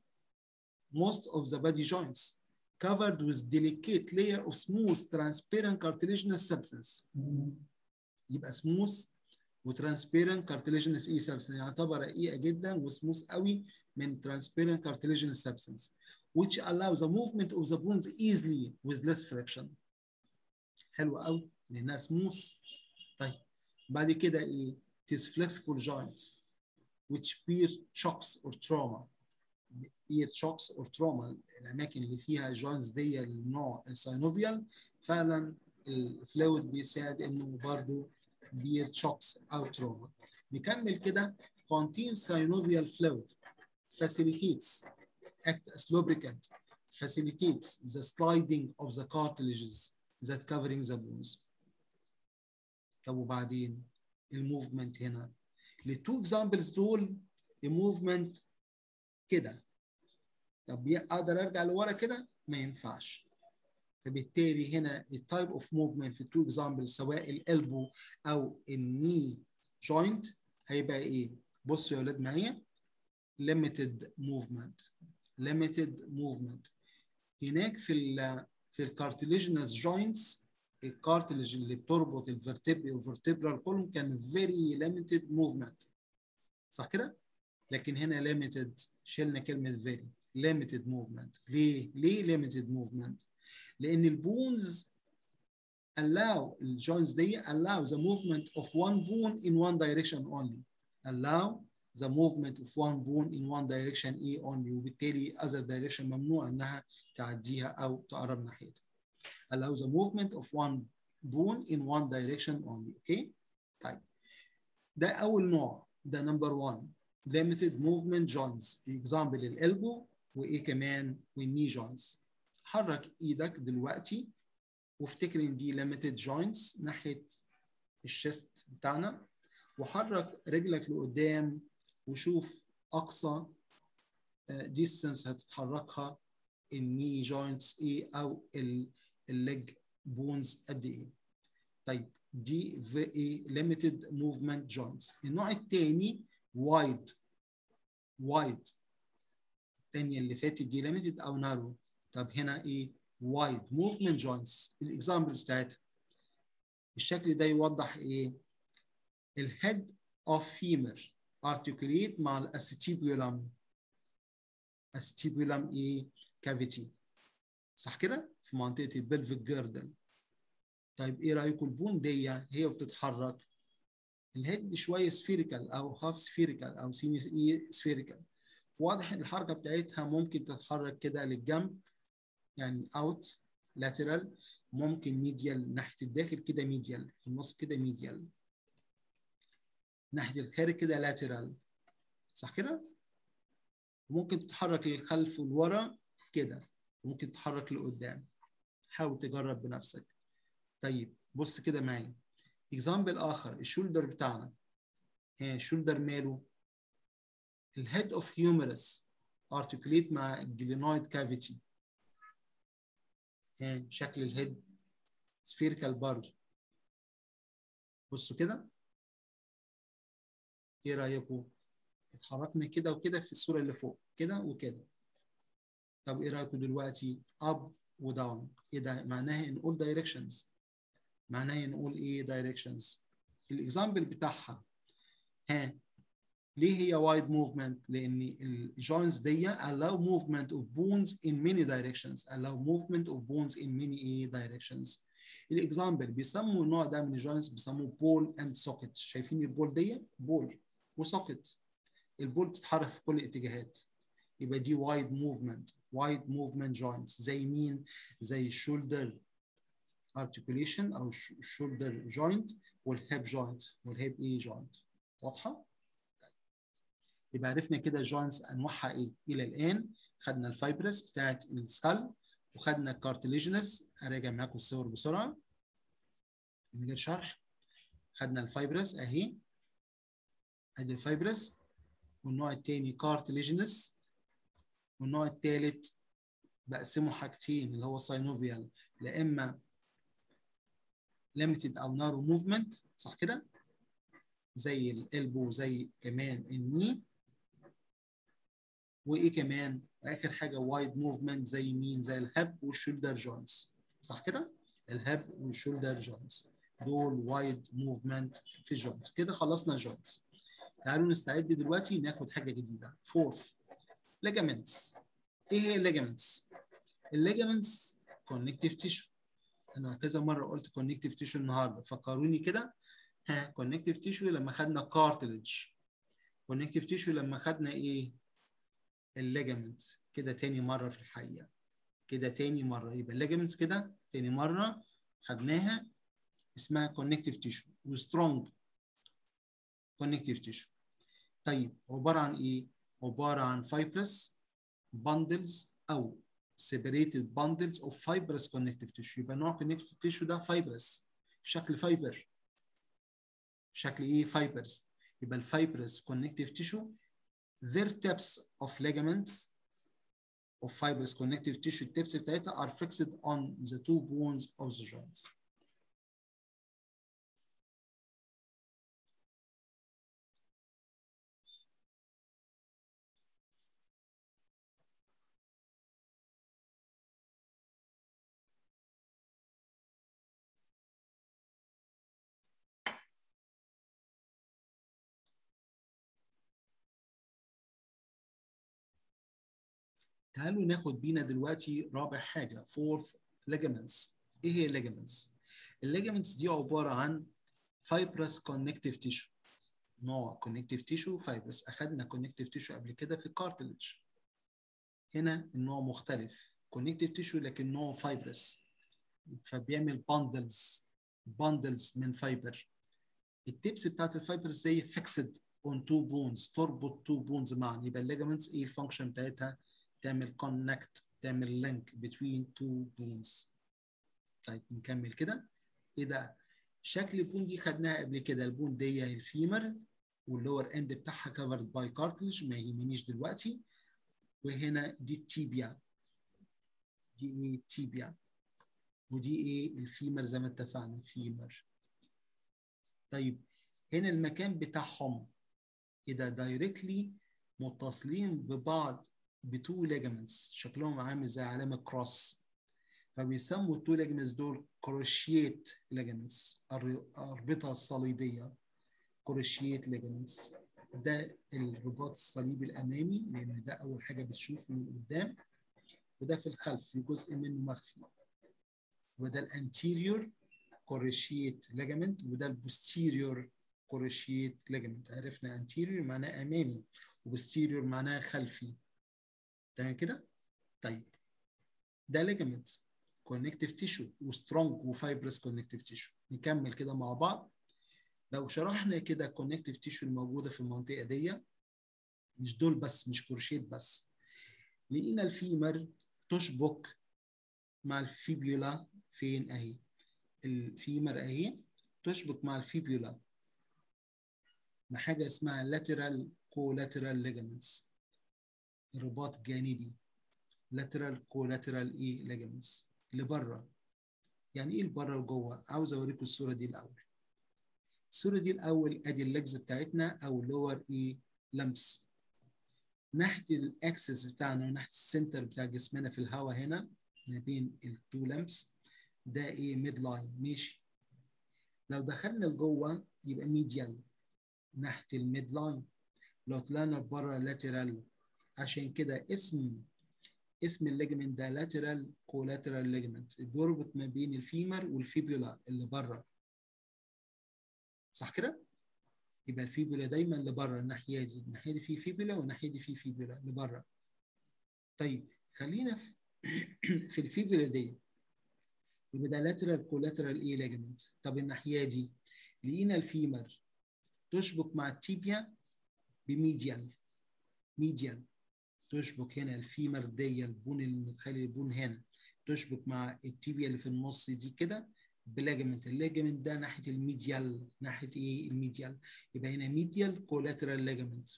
most of the body joints covered with delicate layer of smooth transparent cartilaginous substance يبقى smooth وترانسبيرنت كارتليجينس اي سبستنس يعتبر رقيقه جدا وسموث قوي من transparent cartilaginous substance which allow the movement of the bones easily with less friction حلوه قوي لانها سموث طيب بعد كده ايه it is flexible joint which bear shocks or trauma bear shocks or trauma الاماكن اللي فيها joints دي النوع الساينوفيال فعلا الفلويد بيساعد انه برضه bear shocks او trauma نكمل كده contains synovial fluid facilitates act as lubricant facilitates the sliding of the cartilages that covering the bones طب وبعدين الموفمنت هنا التو اكزامبلز دول الموفمنت كده طب اقدر ارجع لورا كده ما ينفعش فبالتالي هنا التايب اوف موفمنت في التو اكزامبلز سواء الالبو او الني جوينت هيبقى ايه بصوا يا اولاد معايا limited movement limited movement هناك في ال في الكارتليجنس جوينتس الكارتلج اللي بتربط الفرتبري والفرتبرال كولوم كان very limited movement صح كده؟ لكن هنا limited شلنا كلمة very limited movement ليه؟ ليه limited movement؟ لأن البونز allow الجوينتس دي allow the movement of one bone in one direction only allow the movement of one bone in one direction A only وبالتالي other direction ممنوع انها تعديها او تقرب ناحيتها. allow the movement of one bone in one direction only okay طيب ده اول نوع ده نمبر 1 limited movement joints example الالبو وايه كمان والني joints حرك ايدك دلوقتي وافتكر ان دي limited joints ناحيه الشست بتاعنا وحرك رجلك لقدام وشوف اقصى ديستنس هتتحركها الني جوينتس ايه او الليج بونز قد ايه طيب دي في ايه limited movement joints النوع الثاني وايد وايد الثانيه اللي فاتت دي limited او نارو طب هنا ايه وايد movement joints الاكزامبلز بتاعتها الشكل ده يوضح ايه الهيد اوف فيمر articulate مع الاستيبيولم استيبيولم ايه كافيتي صح كده في منطقه البلفيك جيردل طيب ايه رايكم البون دي هي بتتحرك الهيد شويه سفيريكال او هاف سفيريكال او سيمي ايه سفيريكال واضح ان الحركه بتاعتها ممكن تتحرك كده للجنب يعني اوت لاترال ممكن ميديال ناحيه الداخل كده ميديال في النص كده ميديال ناحيه الخارج كده لاترال صح كده ممكن تتحرك للخلف والورا كده ممكن تتحرك لقدام حاول تجرب بنفسك طيب بص كده معايا اكزامبل اخر الشولدر بتاعنا ها الشولدر ماله الهيد اوف هيومرس ارتكوليت مع الجلينويد كافيتي ها شكل الهيد سفيريكال برضه بصوا كده ايه رايكم اتحركنا كده وكده في الصوره اللي فوق كده وكده طب ايه رايكم دلوقتي اب وداون ايه ده معناها ان all directions معناها نقول ايه directions الاكزامبل بتاعها ها ليه هي wide movement لان الجوينتس دي allow movement of bones in many directions allow movement of bones in many ايه directions الاكزامبل بيسموا النوع ده من الجوينتس بيسموه بول اند سوكت شايفين البول دي بول وسوكت البول تتحرك في كل الاتجاهات يبقى دي وايد موفمنت وايد موفمنت جوينتس زي مين زي الشولدر articulation او الشولدر جوينت والهيب جوينت والهيب ايه جوينت واضحه يبقى عرفنا كده الجوينتس انواعها ايه الى الان خدنا الفايبرس بتاعت السكال وخدنا الكارتليجنس اراجع معاكم الصور بسرعه من غير شرح خدنا الفايبرس اهي ادي الفايبرس والنوع الثاني كارتليجنس والنوع الثالث بقسمه حاجتين اللي هو ساينوفيال لا اما ليميتد او نارو موفمنت صح كده زي الالبو زي كمان الني وايه كمان اخر حاجه وايد موفمنت زي مين زي الهب والشولدر جوينتس صح كده الهب والشولدر جوينتس دول وايد موفمنت في الجوينتس كده خلصنا الجوينتس تعالوا نستعد دلوقتي ناخد حاجه جديده فورث ليجامنتس ايه هي الليجامنتس الليجامنتس كونكتيف تيشو انا كذا مره قلت كونكتيف تيشو النهارده فكروني كده ها كونكتيف تيشو لما خدنا كارتلج كونكتيف تيشو لما خدنا ايه الليجامنت كده تاني مره في الحقيقه كده تاني مره يبقى الليجامنتس كده تاني مره خدناها اسمها كونكتيف تيشو وسترونج كونكتيف تيشو طيب عباره عن ايه عباره عن فايبرس بندلز او separated bundles of fibrous connective tissue يبقى نوع connective tissue ده fibrous في شكل فايبر في شكل ايه fibers يبقى الفايبرس connective tissue their tips of ligaments of fibrous connective tissue التبس بتاعتها are fixed on the two bones of the joints تعالوا ناخد بينا دلوقتي رابع حاجه فورث ligaments ايه هي الليجمنتس الليجمنتس دي عباره عن fibrous connective tissue نوع connective tissue fibrous اخدنا connective tissue قبل كده في الكارتلج هنا النوع مختلف connective tissue لكن نوع fibrous فبيعمل bundles bundles من فايبر التبس بتاعت الفايبرز دي fixed on two bones تربط two bones معا يبقى الليجمنتس ايه الفانكشن بتاعتها تعمل connect تعمل link between two bones طيب نكمل كده ايه ده شكل البون دي خدناها قبل كده البون دي هي الفيمر واللور اند بتاعها covered by cartilage ما يهمنيش دلوقتي وهنا دي التيبيا دي ايه التيبيا ودي ايه الفيمر زي ما اتفقنا الفيمر طيب هنا المكان بتاعهم ايه ده دايركتلي متصلين ببعض بتو ليجمنتس شكلهم عامل زي علامه كروس فبيسموا التو ليجمنتس دول كروشيت ليجمنتس الاربطه الصليبيه كروشيت ليجمنتس ده الرباط الصليبي الامامي لان ده اول حاجه بتشوفه من قدام وده في الخلف في جزء منه مخفي وده الانتيريور كوريشيت ليجمنت وده البوستيريور كوريشيت ليجمنت عرفنا انتيريور معناه امامي وبوستيريور معناه خلفي تمام كده طيب ده ليجمنت كونكتيف تيشو وسترونج وفايبرس كونكتيف تيشو نكمل كده مع بعض لو شرحنا كده كونكتيف تيشو الموجوده في المنطقه دي مش دول بس مش كروشيت بس لقينا الفيمر تشبك مع الفيبيولا فين اهي الفيمر اهي تشبك مع الفيبيولا مع حاجه اسمها lateral collateral ligaments رباط جانبي lateral collateral ايه ligaments لبره يعني ايه لبره لجوه عاوز اوريكم الصوره دي الاول الصوره دي الاول ادي الليجز بتاعتنا او لور ايه لمس ناحيه الاكسس بتاعنا وناحيه السنتر بتاع جسمنا في الهواء هنا ما بين التو لمس ده ايه ميد لاين ماشي لو دخلنا لجوه يبقى ميديال ناحيه الميد لاين لو طلعنا بره لاترال عشان كده اسم اسم الليجمنت ده لاترال كولاترال ليجمنت بيربط ما بين الفيمر والفيبولا اللي بره صح كده يبقى الفيبولا دايما لبره الناحيه دي الناحيه دي في فيبولا والناحيه دي في فيبولا لبره طيب خلينا في, في الفيبولا دي يبقى ده لاترال كولاترال ايه ليجمنت طب الناحيه دي لقينا الفيمر تشبك مع التيبيا بميديال ميديال تشبك هنا الفيمر دي البون اللي متخلي البون هنا تشبك مع التيبيا اللي في النص دي كده بلاجمنت اللاجمنت ده ناحيه الميديال ناحيه ايه الميديال يبقى هنا ميديال كولاترال لاجمنت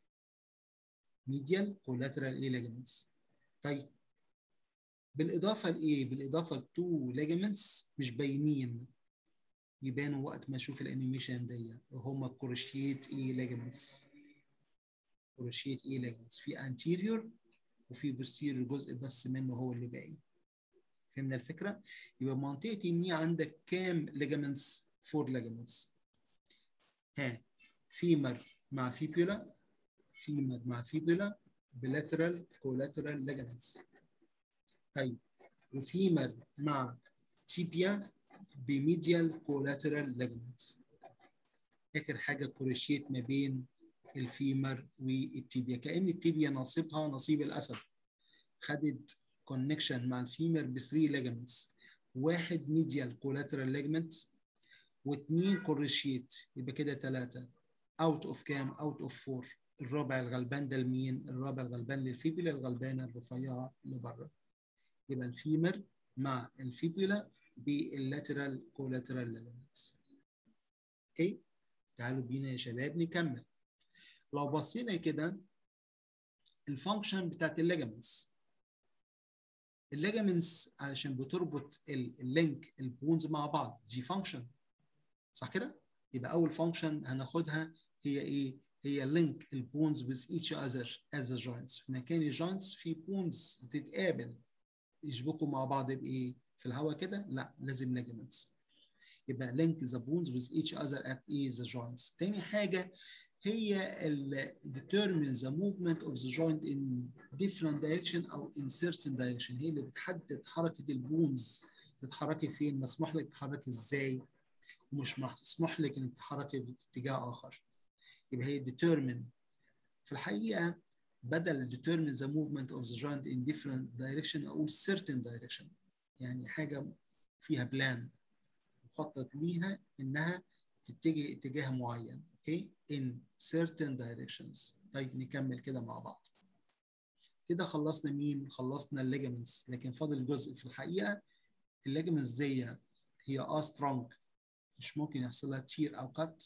ميديال كولاترال ايه لاجمنتس طيب بالاضافه لايه بالاضافه لتو لاجمنتس مش باينين يبانوا وقت ما اشوف الانيميشن دي وهم الكروشيت ايه لاجمنتس كروشيت ايه لاجمنتس في انتيريور وفي بوستيريور جزء بس منه هو اللي باقي فهمنا الفكره يبقى منطقه الني عندك كام ليجامنتس فور ليجامنتس ها فيمر مع فيبولا فيمر مع فيبولا بلاترال كولاترال ليجامنتس طيب وفيمر مع تيبيا بميديال كولاترال ليجامنت اخر حاجه كروشيت ما بين الفيمر والتيبيا كان التيبيا نصيبها نصيب الاسد خدت كونكشن مع الفيمر ب 3 ليجمنتس واحد ميديال كولاترال ليجمنت واثنين كورشيت يبقى كده ثلاثه اوت اوف كام اوت اوف 4 الرابع الغلبان ده لمين الرابع الغلبان للفيبولا الغلبانه الرفيعه اللي بره يبقى الفيمر مع الفيبولا باللاترال كولاترال ليجمنتس اوكي تعالوا بينا يا شباب نكمل لو بصينا كده الفانكشن بتاعت الليجمنتس الليجمنتس علشان بتربط اللينك البونز مع بعض دي فانكشن صح كده يبقى اول فانكشن هناخدها هي ايه هي لينك البونز with each other as a joints في مكان الجوينتس في بونز بتتقابل يشبكوا مع بعض بايه في الهواء كده لا لازم ليجمنتس يبقى link the bones with each other at ايه the joints تاني حاجه هي ال determine the movement of the joint in different direction او in certain direction هي اللي بتحدد حركة البونز تتحركي فين مسموح لك تتحركي ازاي ومش مسموح لك انك تتحركي باتجاه اخر يبقى هي determine في الحقيقة بدل determine the movement of the joint in different direction اقول certain direction يعني حاجة فيها بلان مخطط ليها انها تتجه اتجاه معين اوكي in certain directions طيب نكمل كده مع بعض كده خلصنا مين خلصنا الليجمنتس لكن فاضل جزء في الحقيقه الليجمنتس دي هي اه سترونج مش ممكن يحصل لها تير او كات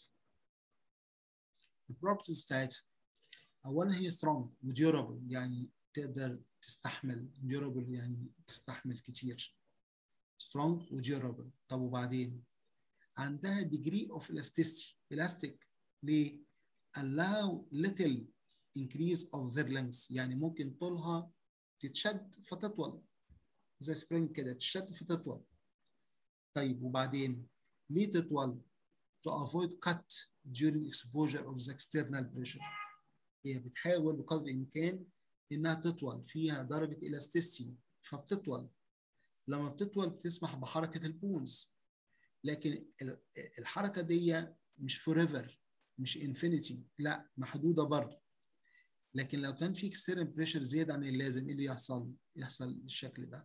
البروبرتيز بتاعتها اولا هي سترونج وديورابل يعني تقدر تستحمل ديورابل يعني تستحمل كتير سترونج وديورابل طب وبعدين عندها degree of elasticity elastic ليه؟ allow little increase of their length يعني ممكن طولها تتشد فتطول زي سبرينج كده تشد فتطول طيب وبعدين ليه تطول؟ to avoid cut during exposure of the external pressure هي بتحاول بقدر الامكان انها تطول فيها درجه elasticity فبتطول لما بتطول بتسمح بحركه البونز لكن الحركه دي مش فوريفر مش انفينيتي لا محدوده برضه لكن لو كان في اكسترنال بريشر زياده عن اللازم ايه اللي يحصل؟ يحصل بالشكل ده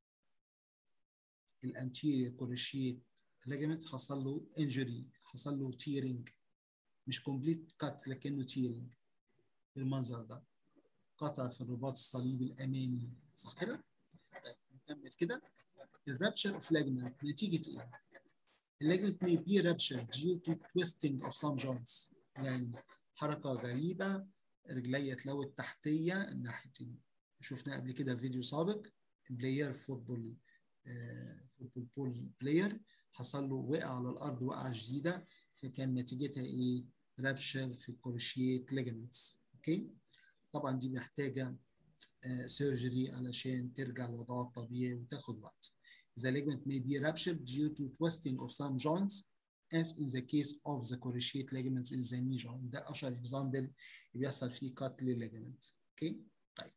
الانتيريور كوريشيت ليجمنت حصل له انجري حصل له تيرنج مش كومبليت كات لكنه تيرنج بالمنظر ده قطع في الرباط الصليبي الامامي صح كده؟ طيب نكمل كده الرابشر اوف ليجمنت نتيجه ايه؟ الليجمنت may be ruptured due to twisting of some joints يعني حركة غريبة رجلية اتلوت تحتية ناحية شفنا قبل كده فيديو سابق بلاير فوتبول فوتبول بول بلاير حصل له وقع على الأرض وقعة شديدة فكان نتيجتها إيه؟ رابشر في الكروشيت ليجمنتس أوكي طبعا دي محتاجة سيرجري علشان ترجع لوضعها الطبيعي وتاخد وقت the ligament may be ruptured due to twisting of some joints as in the case of the cruciate ligaments in the knee joint ده اشهر example بيحصل فيه cut للليجمنت اوكي طيب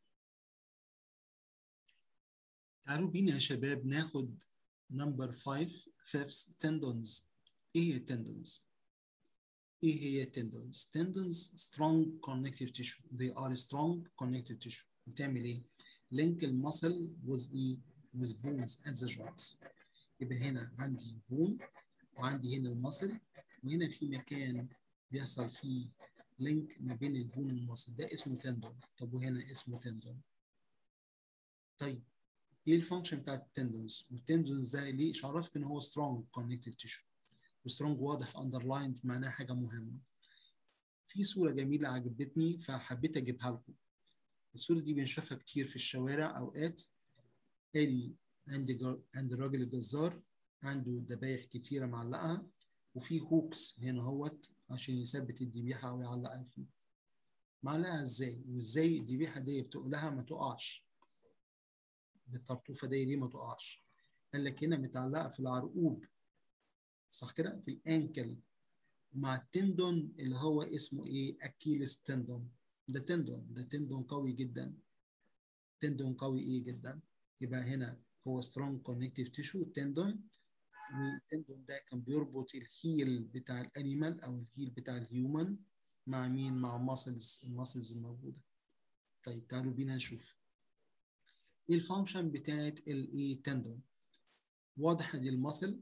تعالوا بينا يا شباب ناخد نمبر 5 fifth tendons ايه هي التندونز ايه هي tendons tendons strong connective tissue they are strong connective tissue بتعمل ايه link المسل with ايه with bones at the joints يبقى هنا عندي بون وعندي هنا المسل وهنا في مكان بيحصل فيه لينك ما بين البون والمسل ده اسمه تندون طب وهنا اسمه تندون طيب ايه الفانكشن بتاعت التندونز والتندونز ده ليه عرفك ان هو سترونج كونكتيف تيشو وسترونج واضح اندرلايند معناها حاجه مهمه في صوره جميله عجبتني فحبيت اجيبها لكم الصوره دي بنشوفها كتير في الشوارع اوقات ادي عند عند الراجل الجزار عنده ذبايح كتيره معلقها وفي هوكس هنا اهوت عشان يثبت الذبيحه او يعلقها فيه معلقها ازاي وازاي الذبيحه دي بتقلها ما تقعش بالطرطوفه دي ليه ما تقعش قال لك هنا متعلقه في العرقوب صح كده في الانكل مع التندون اللي هو اسمه ايه اكيلس تندون ده تندون ده تندون قوي جدا تندون قوي ايه جدا يبقى هنا هو سترونج كونكتيف تيشو تندون والتندون ده كان بيربط الهيل بتاع الانيمال او الهيل بتاع الهيومن مع مين مع ماسلز الماسلز الموجوده طيب تعالوا بينا نشوف ايه الفانكشن بتاعت الايه تندون واضح دي الماسل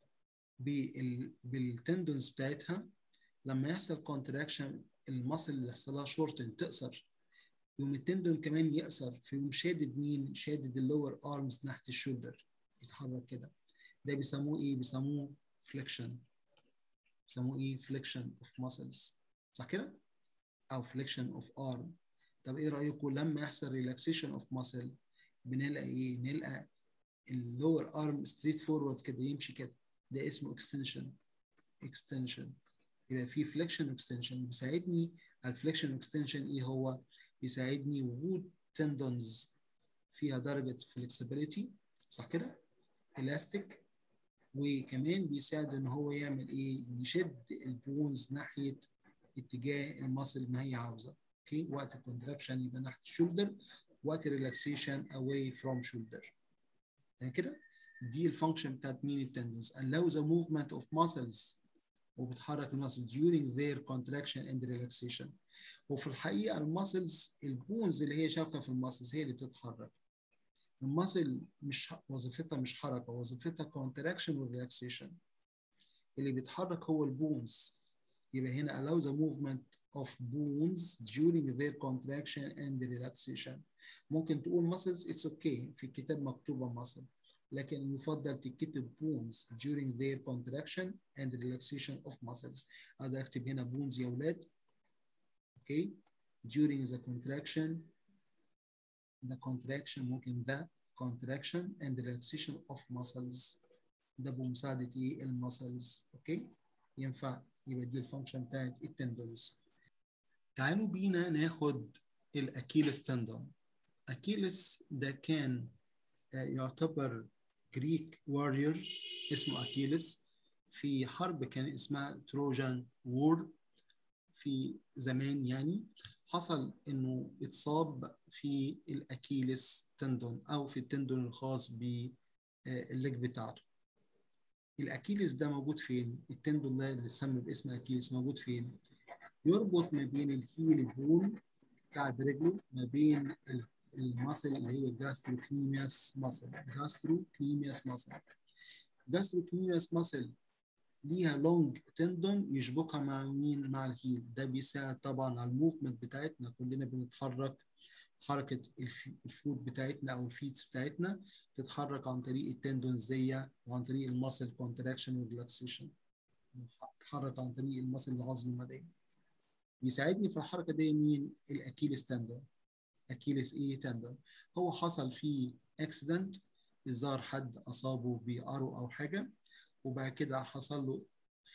بالتندونز بتاعتها لما يحصل كونتراكشن الماسل اللي يحصل لها شورتن تقصر يوم التندون كمان يقصر فيقوم شادد مين شادد اللور ارمز ناحيه الشولدر يتحرك كده ده بيسموه ايه بيسموه فليكشن بيسموه ايه فليكشن اوف ماسلز صح كده او فليكشن اوف ارم طب ايه رايكم لما يحصل ريلاكسيشن اوف ماسل بنلاقي ايه نلقى اللور ارم ستريت فورورد كده يمشي كده ده اسمه اكستنشن اكستنشن يبقى في فليكشن واكستنشن بيساعدني الفليكشن واكستنشن ايه هو بيساعدني وجود تندونز فيها درجه فلكسبيليتي صح كده الاستيك وكمان بيساعد ان هو يعمل ايه يشد البونز ناحيه اتجاه المصل ما هي عاوزه اوكي وقت الكونتراكشن يبقى ناحيه الشولدر وقت الريلاكسيشن away from shoulder يعني كده دي الفانكشن بتاعت مين التندونز allow the movement of muscles وبتحرك المسلز during their contraction and relaxation وفي الحقيقه المسلز البونز اللي هي شابكه في المسلز هي اللي بتتحرك المسل مش وظيفتها مش حركه وظيفتها كونتراكشن وريلاكسيشن اللي بيتحرك هو البونز يبقى هنا allow the movement of bones during their contraction and relaxation ممكن تقول muscles it's okay في الكتاب مكتوبة muscle لكن يفضل تكتب bones during their contraction and relaxation of muscles أقدر أكتب هنا bones يا أولاد okay during the contraction the contraction ممكن the contraction and relaxation of muscles ده بمساعدة إيه المسلز أوكي ينفع يبقى دي الفانكشن بتاعت التندونز تعالوا بينا ناخد الاكيلس تندون اكيلس ده كان يعتبر جريك واريور اسمه اكيلس في حرب كان اسمها تروجان وور في زمان يعني حصل انه اتصاب في الاكيلس تندون او في التندون الخاص بالليج بتاعته الاكيلس ده موجود فين التندون ده اللي اتسمى باسم اكيلس موجود فين يربط ما بين الهيل بون بتاع رجله ما بين المصل اللي هي جاستروكنيمياس ماسل جاستروكنيمياس ماسل جاستروكنيمياس ماسل ليها لونج تندون يشبكها مع مين مع الهيل ده بيساعد طبعا على الموفمنت بتاعتنا كلنا بنتحرك حركة الفوت بتاعتنا أو الفيتس بتاعتنا تتحرك عن طريق التندونز دي وعن طريق الماسل كونتراكشن وريلاكسيشن تتحرك عن طريق الماسل العظم المدعي يساعدني في الحركة دي مين الأكيلس تندون أكيلس إيه تندون هو حصل فيه اكسيدنت الظاهر حد أصابه بأرو أو حاجة وبعد كده حصل له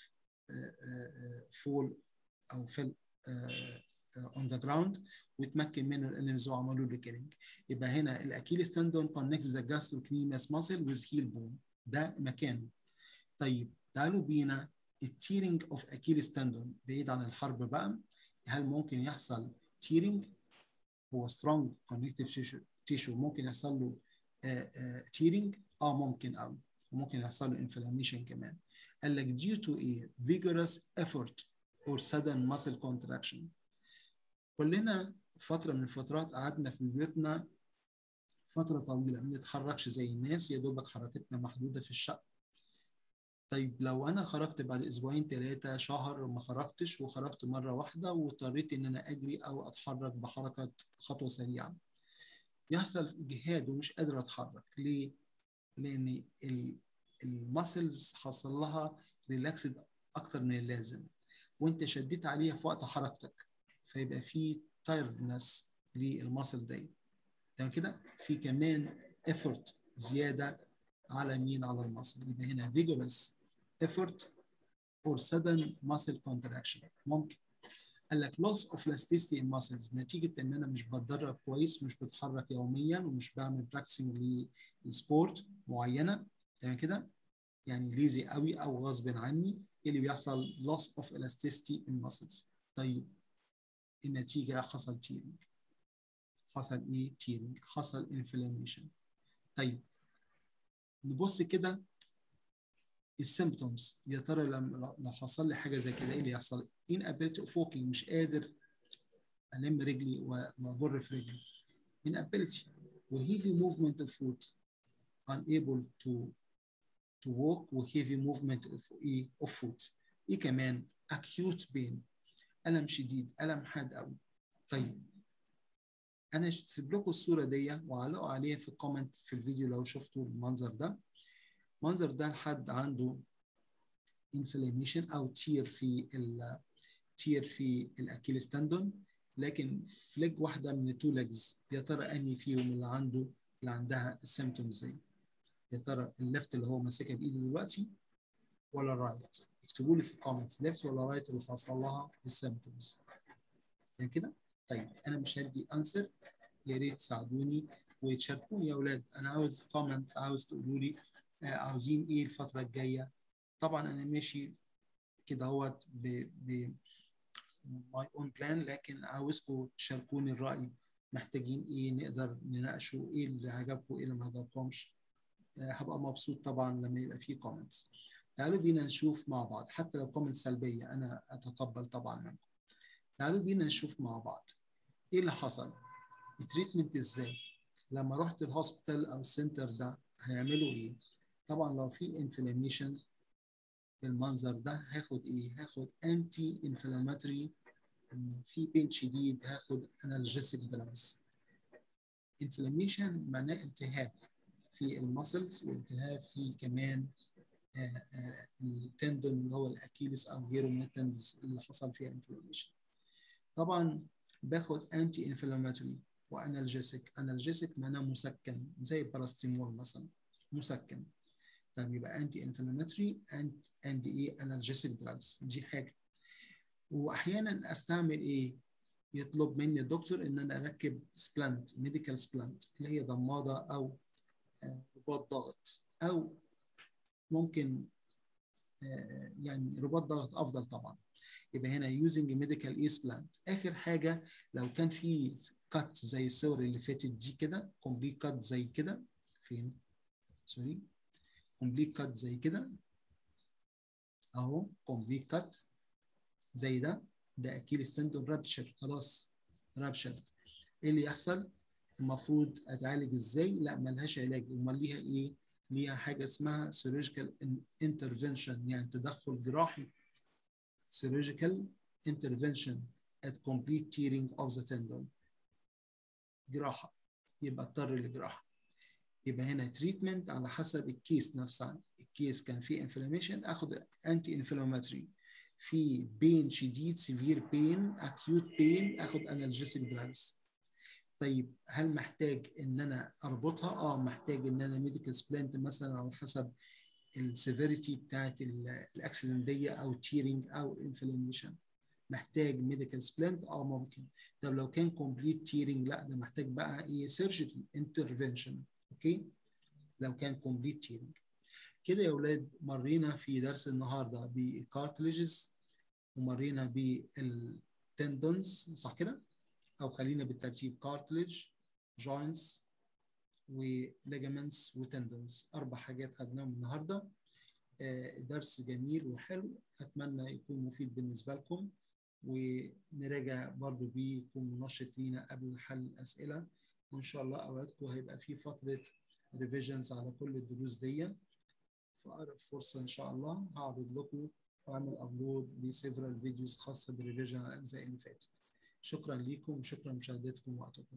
فول أو فل اون ذا جراوند وتمكن منه الانيمز وعملوا له كيلينج يبقى هنا الاكيلس تندون كونكت ذا جاستروكنيمياس ماسل ويز هيل بون ده مكانه طيب تعالوا بينا التيرنج اوف اكيلس تندون بعيد عن الحرب بقى هل ممكن يحصل تيرنج هو سترونج كونكتيف تيشو ممكن يحصل له تيرنج اه ممكن قوي وممكن يحصل له انفلاميشن كمان قال لك due to a vigorous effort or sudden muscle contraction كلنا فترة من الفترات قعدنا في بيوتنا فترة طويلة ما نتحركش زي الناس يا دوبك حركتنا محدودة في الشقة طيب لو أنا خرجت بعد أسبوعين ثلاثة شهر ما خرجتش وخرجت مرة واحدة واضطريت إن أنا أجري أو أتحرك بحركة خطوة سريعة يحصل إجهاد ومش قادر أتحرك ليه؟ لأن المسلز حصل لها ريلاكسد أكتر من اللازم وأنت شديت عليها في وقت حركتك فيبقى في تايردنس للمسل دي تمام كده في كمان effort زياده على مين على المسل يبقى هنا vigorous effort or sudden muscle contraction ممكن قال لك loss of elasticity in muscles نتيجة إن أنا مش بتدرب كويس مش بتحرك يوميا ومش بعمل براكتسنج لسبورت معينة تمام كده يعني ليزي قوي أو غصب عني إيه اللي بيحصل loss of elasticity in muscles طيب النتيجة حصل تيرنج حصل ايه تيرنج حصل انفلاميشن طيب نبص كده السيمبتومز يا ترى لما لو حصل لي حاجه زي كده ايه اللي يحصل inability of walking مش قادر الم رجلي واجر في رجلي inability وهيفي movement of foot unable to to walk وهيفي movement of ايه of foot ايه كمان acute pain الم شديد الم حاد قوي طيب انا هسيب لكم الصوره دي وعلقوا عليها في الكومنت في الفيديو لو شفتوا المنظر ده المنظر ده لحد عنده انفلاميشن او تير في ال تير في الاكيليس تندون لكن في ليج واحده من التو ليجز يا ترى انهي فيهم اللي عنده اللي عندها السيمتومز دي يا ترى الليفت اللي هو ماسكها بايده دلوقتي ولا الرايت اكتبوا لي في الكومنتس ليفت ولا رايت اللي حصل لها السيمتومز يعني كده طيب انا مش هدي انسر يا ريت تساعدوني وتشاركوني يا اولاد انا عاوز كومنت عاوز تقولوا لي آه عاوزين ايه الفتره الجايه طبعا انا ماشي كده اهوت ب ب ماي اون بلان لكن عاوزكم تشاركوني الراي محتاجين ايه نقدر نناقشه ايه اللي عجبكم ايه اللي ما عجبكمش آه هبقى مبسوط طبعا لما يبقى فيه كومنتس تعالوا بينا نشوف مع بعض حتى لو كومنت سلبيه انا اتقبل طبعا منكم تعالوا بينا نشوف مع بعض ايه اللي حصل التريتمنت ازاي لما رحت الهوسبيتال او السنتر ده هيعملوا ايه طبعا لو في انفلاميشن بالمنظر ده هاخد ايه هاخد انتي انفلاماتوري في بين شديد هاخد انالجيسيك دراجز انفلاميشن معناه التهاب في المسلز والتهاب في كمان التندون اللي هو الاكيلس او غيره من التندونز اللي حصل فيها انفلاميشن طبعا باخد انتي انفلاماتوري وانالجيسيك انالجيسيك معناه مسكن زي باراستيمول مثلا مسكن طب يبقى انتي انفلاماتوري اند اند ايه انالجيسيك دراجز دي حاجه واحيانا استعمل ايه يطلب مني الدكتور ان انا اركب سبلانت ميديكال سبلانت اللي هي ضماده او رباط ضغط او ممكن يعني رباط ضغط افضل طبعا يبقى هنا يوزنج ميديكال ايس بلانت اخر حاجه لو كان في كات زي الصور اللي فاتت دي كده كومبليت كات زي كده فين سوري كومبليت كات زي كده اهو كومبليت كات زي ده ده اكيد ستاندون رابشر خلاص رابشر ايه اللي يحصل المفروض اتعالج ازاي لا ملهاش علاج امال ليها ايه ليها حاجه اسمها سيرجيكال انترفنشن يعني تدخل جراحي surgical intervention at complete tearing of the tendon جراحة يبقى اضطر لجراحة يبقى هنا تريتمنت على حسب الكيس نفسها الكيس كان فيه انفلاميشن اخد انتي انفلاماتوري في بين شديد سيفير بين اكيوت بين اخد انالجيسيك دراجز طيب هل محتاج ان انا اربطها اه محتاج ان انا ميديكال سبلانت مثلا على حسب السيفيريتي بتاعت الاكسيدنت دي او تيرنج او انفلاميشن محتاج ميديكال سبلانت اه ممكن طب لو كان كومبليت تيرنج لا ده محتاج بقى ايه سيرجري انترفنشن اوكي لو كان كومبليت تيرنج كده يا اولاد مرينا في درس النهارده بالكارتليجز ومرينا بالتندونز صح كده او خلينا بالترتيب كارتليج جوينتس وليجامنتس وتندونز اربع حاجات خدناهم النهارده درس جميل وحلو أتمنى يكون مفيد بالنسبة لكم ونراجع برضو بيه يكون منشط لينا قبل حل الأسئلة وإن شاء الله أوعدكم هيبقى في فترة ريفيجنز على كل الدروس دي في أقرب فرصة إن شاء الله هعرض لكم وأعمل أبلود لسيفرال فيديوز خاصة بالريفيجن على الأجزاء اللي فاتت شكرا لكم وشكرا لمشاهدتكم وقتكم